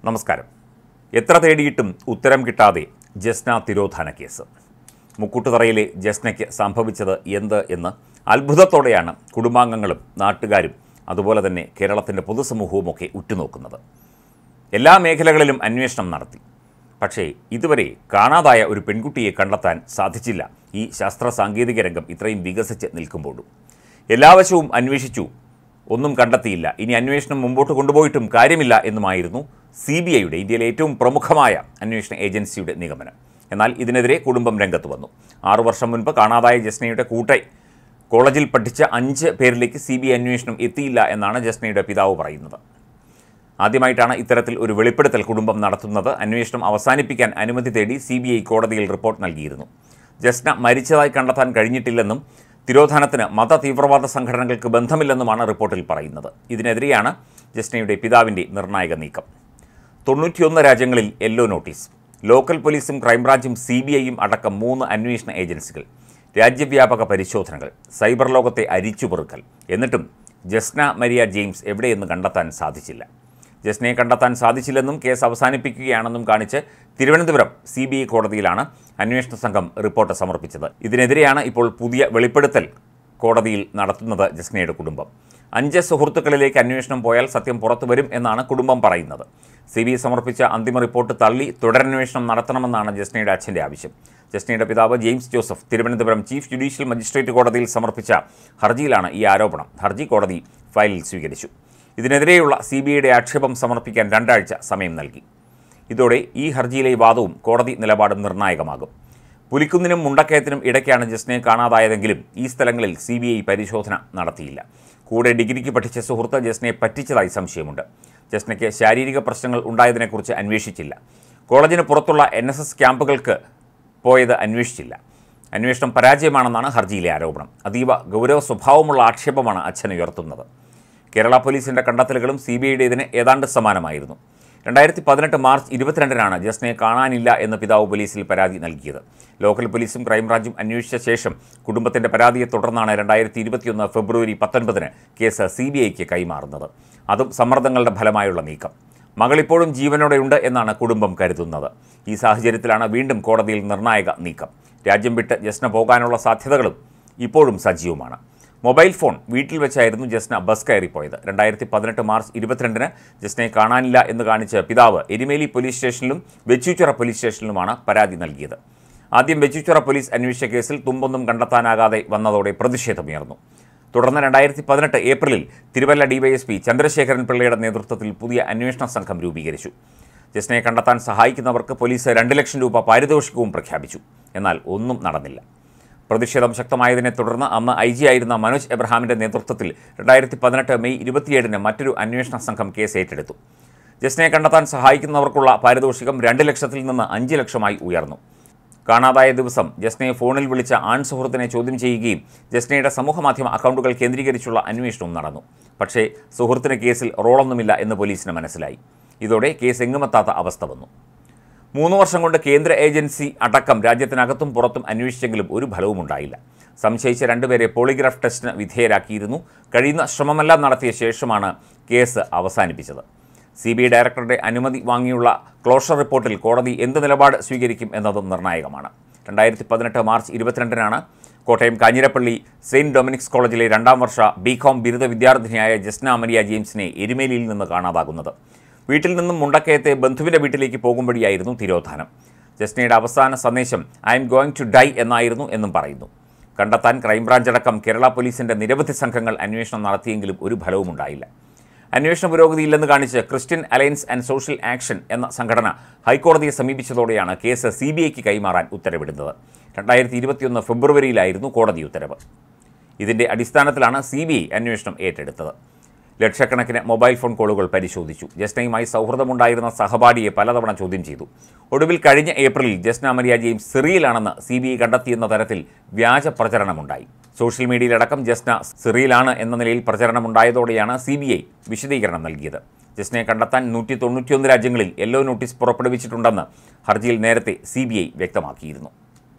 നമസ്കാരം എത്ര തേടിയിട്ടും ഉത്തരം കിട്ടാതെ ജസ്ന തിരോധാന കേസ് മുക്കൂട്ടുതറയിലെ ജസ്നയ്ക്ക് സംഭവിച്ചത് എന്ത് എന്ന് അത്ഭുതത്തോടെയാണ് കുടുംബാംഗങ്ങളും നാട്ടുകാരും അതുപോലെ തന്നെ കേരളത്തിൻ്റെ പൊതുസമൂഹവുമൊക്കെ ഉറ്റുനോക്കുന്നത് എല്ലാ മേഖലകളിലും അന്വേഷണം നടത്തി പക്ഷേ ഇതുവരെ കാണാതായ ഒരു പെൺകുട്ടിയെ കണ്ടെത്താൻ സാധിച്ചില്ല ഈ ശാസ്ത്ര സാങ്കേതിക രംഗം ഇത്രയും വികസിച്ച് നിൽക്കുമ്പോഴും എല്ലാ വശവും അന്വേഷിച്ചു ഒന്നും കണ്ടെത്തിയില്ല ഇനി അന്വേഷണം മുമ്പോട്ട് കൊണ്ടുപോയിട്ടും കാര്യമില്ല എന്നുമായിരുന്നു സി ബി ഐയുടെ ഇന്ത്യയിലെ ഏറ്റവും പ്രമുഖമായ അന്വേഷണ ഏജൻസിയുടെ നിഗമനം എന്നാൽ ഇതിനെതിരെ കുടുംബം രംഗത്ത് വന്നു ആറു വർഷം മുൻപ് കാണാതായ ജസ്നയുടെ കൂട്ടെ കോളേജിൽ പഠിച്ച അഞ്ച് പേരിലേക്ക് സി ബി ഐ അന്വേഷണം എത്തിയില്ല എന്നാണ് ജസ്നയുടെ പിതാവ് പറയുന്നത് ആദ്യമായിട്ടാണ് ഇത്തരത്തിൽ ഒരു വെളിപ്പെടുത്തൽ കുടുംബം നടത്തുന്നത് അന്വേഷണം അവസാനിപ്പിക്കാൻ അനുമതി തേടി സി ബി ഐ കോടതിയിൽ റിപ്പോർട്ട് നൽകിയിരുന്നു ജസ്ന മരിച്ചതായി കണ്ടെത്താൻ കഴിഞ്ഞിട്ടില്ലെന്നും തിരോധാനത്തിന് മത തീവ്രവാദ സംഘടനകൾക്ക് ബന്ധമില്ലെന്നുമാണ് റിപ്പോർട്ടിൽ പറയുന്നത് ഇതിനെതിരെയാണ് ജസ്നയുടെ പിതാവിൻ്റെ നിർണായക നീക്കം തൊണ്ണൂറ്റിയൊന്ന് രാജ്യങ്ങളിൽ യെല്ലോ നോട്ടീസ് ലോക്കൽ പോലീസും ക്രൈംബ്രാഞ്ചും സി ബി ഐയും അടക്കം മൂന്ന് അന്വേഷണ ഏജൻസികൾ രാജ്യവ്യാപക പരിശോധനകൾ സൈബർ ലോകത്തെ അരിച്ചുപെറുക്കൽ എന്നിട്ടും ജസ്ന മരിയ ജെയിംസ് എവിടെയെന്ന് കണ്ടെത്താൻ സാധിച്ചില്ല ജസ്നയെ കണ്ടെത്താൻ സാധിച്ചില്ലെന്നും കേസ് അവസാനിപ്പിക്കുകയാണെന്നും കാണിച്ച് തിരുവനന്തപുരം സി ബി ഐ കോടതിയിലാണ് അന്വേഷണ സംഘം റിപ്പോർട്ട് സമർപ്പിച്ചത് ഇതിനെതിരെയാണ് ഇപ്പോൾ പുതിയ വെളിപ്പെടുത്തൽ കോടതിയിൽ നടത്തുന്നത് ജസ്നയുടെ കുടുംബം അഞ്ച് സുഹൃത്തുക്കളിലേക്ക് അന്വേഷണം പോയാൽ സത്യം പുറത്തു വരും എന്നാണ് കുടുംബം പറയുന്നത് സി ബി ഐ സമർപ്പിച്ച അന്തിമ റിപ്പോർട്ട് തള്ളി തുടരന്വേഷണം നടത്തണമെന്നാണ് ജസ്നയുടെ അച്ഛൻ്റെ ആവശ്യം ജസ്നയുടെ പിതാവ് James Joseph Thiruvananthapuram chief judicial magistrate കോടതിയിൽ സമർപ്പിച്ച ഹർജിയിലാണ് ഈ ആരോപണം ഹർജി കോടതി ഫയലിൽ സ്വീകരിച്ചു ഇതിനെതിരെയുള്ള സി ബി ഐയുടെ ആക്ഷേപം സമർപ്പിക്കാൻ രണ്ടാഴ്ച സമയം നൽകി ഇതോടെ ഈ ഹർജിയിലെ വാദവും കോടതി നിലപാടും നിർണായകമാകും പുലിക്കുന്നിനും മുണ്ടക്കയത്തിനും ഇടയ്ക്കാണ് ജസ്നയെ കാണാതായതെങ്കിലും ഈ സ്ഥലങ്ങളിൽ സി ബി ഐ പരിശോധന നടത്തിയില്ല കൂടെ ഡിഗ്രിക്ക് പഠിച്ച സുഹൃത്ത് ജസ്നയെ പറ്റിച്ചതായി സംശയമുണ്ട് ജസ്നയ്ക്ക് ശാരീരിക പ്രശ്നങ്ങൾ ഉണ്ടായതിനെക്കുറിച്ച് അന്വേഷിച്ചില്ല കോളേജിന് പുറത്തുള്ള എൻ എസ് എസ് ക്യാമ്പുകൾക്ക് പോയത് അന്വേഷിച്ചില്ല അന്വേഷണം പരാജയമാണെന്നാണ് ഹർജിയിലെ ആരോപണം അതീവ ഗൗരവ സ്വഭാവമുള്ള ആക്ഷേപമാണ് അച്ഛൻ ഉയർത്തുന്നത് കേരള പോലീസിൻ്റെ കണ്ടെത്തലുകളും സി ബി ഐയുടേതിന് ഏതാണ്ട് സമാനമായിരുന്നു രണ്ടായിരത്തി പതിനെട്ട് മാർച്ച് ഇരുപത്തിരണ്ടിനാണ് ജസ്നയെ കാണാനില്ല എന്ന് പിതാവ് പോലീസിൽ പരാതി നൽകിയത് ലോക്കൽ പോലീസും ക്രൈംബ്രാഞ്ചും അന്വേഷിച്ച ശേഷം കുടുംബത്തിന്റെ പരാതിയെ തുടർന്നാണ് രണ്ടായിരത്തി ഇരുപത്തിയൊന്ന് ഫെബ്രുവരി പത്തൊൻപതിന് കേസ് സി ബി ഐക്ക് കൈമാറുന്നത് അതും സമ്മർദ്ദങ്ങളുടെ ഫലമായുള്ള നീക്കം മകളിപ്പോഴും ജീവനോടെയുണ്ട് എന്നാണ് കുടുംബം കരുതുന്നത് ഈ സാഹചര്യത്തിലാണ് വീണ്ടും കോടതിയിൽ നിർണായക നീക്കം രാജ്യം വിട്ട് ജസ്ന പോകാനുള്ള സാധ്യതകളും ഇപ്പോഴും സജീവമാണ് മൊബൈൽ ഫോൺ വീട്ടിൽ വെച്ചായിരുന്നു ജസ്ന ബസ് കയറിപ്പോയത് രണ്ടായിരത്തി പതിനെട്ട് മാർച്ച് ഇരുപത്തിരണ്ടിന് ജസ്നയെ കാണാനില്ല എന്ന് കാണിച്ച് പിതാവ് എരുമേലി പോലീസ് സ്റ്റേഷനിലും വെച്ചൂച്ചിറ പോലീസ് സ്റ്റേഷനിലുമാണ് പരാതി നൽകിയത് ആദ്യം വെച്ചൂച്ചിറ പോലീസ് അന്വേഷിച്ച കേസിൽ തുമ്പൊന്നും കണ്ടെത്താനാകാതെ വന്നതോടെ പ്രതിഷേധമുയർന്നു തുടർന്ന് രണ്ടായിരത്തി പതിനെട്ട് ഏപ്രിലിൽ തിരുവല്ല ഡിവൈഎസ്പി ചന്ദ്രശേഖരൻ പിള്ളയുടെ നേതൃത്വത്തിൽ പുതിയ അന്വേഷണ സംഘം രൂപീകരിച്ചു ജസ്നയെ കണ്ടെത്താൻ സഹായിക്കുന്നവർക്ക് പോലീസ് രണ്ട് ലക്ഷം രൂപ പാരിതോഷികവും പ്രഖ്യാപിച്ചു എന്നാൽ ഒന്നും നടന്നില്ല പ്രതിഷേധം ശക്തമായതിനെ തുടർന്ന് അന്ന് ഐ ജി ആയിരുന്ന മനോജ് എബ്രഹാമിന്റെ നേതൃത്വത്തിൽ രണ്ടായിരത്തി പതിനെട്ട് മെയ് ഇരുപത്തിയേഴിന് മറ്റൊരു അന്വേഷണ സംഘം കേസ് ഏറ്റെടുത്തു ജസ്നയെ കണ്ടെത്താൻ സഹായിക്കുന്നവർക്കുള്ള പാരിതോഷികം രണ്ട് ലക്ഷത്തിൽ നിന്ന് അഞ്ച് ലക്ഷമായി ഉയർന്നു കാണാതായ ദിവസം ജസ്നയെ ഫോണിൽ വിളിച്ച ആൺ സുഹൃത്തിനെ ചോദ്യം ചെയ്യുകയും ജസ്നയുടെ സമൂഹമാധ്യമ അക്കൗണ്ടുകൾ കേന്ദ്രീകരിച്ചുള്ള അന്വേഷണവും നടന്നു പക്ഷേ സുഹൃത്തിന് കേസിൽ റോളൊന്നുമില്ല എന്ന് പോലീസിന് മനസ്സിലായി ഇതോടെ കേസ് എങ്ങുമെത്താത്ത അവസ്ഥ വന്നു മൂന്ന് വർഷം കൊണ്ട് കേന്ദ്ര ഏജൻസി അടക്കം രാജ്യത്തിനകത്തും പുറത്തും അന്വേഷിച്ചെങ്കിലും ഒരു ഫലവും ഉണ്ടായില്ല സംശയിച്ച രണ്ടുപേരെ പോളിഗ്രാഫ് ടെസ്റ്റിന് വിധേയരാക്കിയിരുന്നു കഴിയുന്ന ശ്രമമെല്ലാം നടത്തിയ ശേഷമാണ് കേസ് അവസാനിപ്പിച്ചത് സി ബി ഐ ഡയറക്ടറുടെ അനുമതി വാങ്ങിയുള്ള ക്ലോഷർ റിപ്പോർട്ടിൽ കോടതി എന്ത് നിലപാട് സ്വീകരിക്കും എന്നതും നിർണായകമാണ് രണ്ടായിരത്തി പതിനെട്ട് മാർച്ച് ഇരുപത്തിരണ്ടിനാണ് കോട്ടയം കാഞ്ഞിരപ്പള്ളി സെയിൻറ്റ് ഡൊമിനിക്സ് കോളേജിലെ രണ്ടാം വർഷ ബികോം ബിരുദ വിദ്യാർത്ഥിനിയായ ജസ്ന അമരിയ ജെയിംസിനെ എരുമേലിയിൽ നിന്ന് കാണാതാകുന്നത് വീട്ടിൽ നിന്നും മുണ്ടക്കയത്തെ ബന്ധുവിൻ്റെ വീട്ടിലേക്ക് പോകുമ്പോഴായിരുന്നു തിരോധാനം ജസ്നയുടെ അവസാന സന്ദേശം I'm going to die എന്നായിരുന്നു എന്നും പറയുന്നു കണ്ടെത്താൻ ക്രൈംബ്രാഞ്ച് അടക്കം കേരള പോലീസിൻ്റെ നിരവധി സംഘങ്ങൾ അന്വേഷണം നടത്തിയെങ്കിലും ഒരു ഫലവും ഉണ്ടായില്ല അന്വേഷണ പുരോഗതിയില്ലെന്ന് കാണിച്ച് Christian alliance and social action എന്ന സംഘടന ഹൈക്കോടതിയെ സമീപിച്ചതോടെയാണ് കേസ് സി ബി ഐക്ക് കൈമാറാൻ ഉത്തരവിടുന്നത് രണ്ടായിരത്തി ഇരുപത്തിയൊന്ന് ഫെബ്രുവരിയിലായിരുന്നു കോടതി ഉത്തരവ് ഇതിൻ്റെ അടിസ്ഥാനത്തിലാണ് സി ബി ഐ അന്വേഷണം ഏറ്റെടുത്തത് ലക്ഷക്കണക്കിന് മൊബൈൽ ഫോൺ കോളുകൾ പരിശോധിച്ചു ജസ്നയുമായി സൗഹൃദമുണ്ടായിരുന്ന സഹപാഠിയെ പലതവണ ചോദ്യം ചെയ്തു ഒടുവിൽ കഴിഞ്ഞ ഏപ്രിലിൽ ജസ്ന മരിയ ജെയിംസ് സിറിയിലാണെന്ന് സി ബി ഐ കണ്ടെത്തിയെന്ന തരത്തിൽ വ്യാജ പ്രചരണമുണ്ടായി സോഷ്യൽ മീഡിയയിലടക്കം ജസ്ന സിറിയിലാണ് എന്ന നിലയിൽ പ്രചരണമുണ്ടായതോടെയാണ് സി ബി ഐ വിശദീകരണം നൽകിയത് ജസ്നയെ കണ്ടെത്താൻ നൂറ്റി തൊണ്ണൂറ്റിയൊന്ന് രാജ്യങ്ങളിൽ യെല്ലോ നോട്ടീസ് പുറപ്പെടുവിച്ചിട്ടുണ്ടെന്ന് ഹർജിയിൽ നേരത്തെ സി ബി ഐ വ്യക്തമാക്കിയിരുന്നു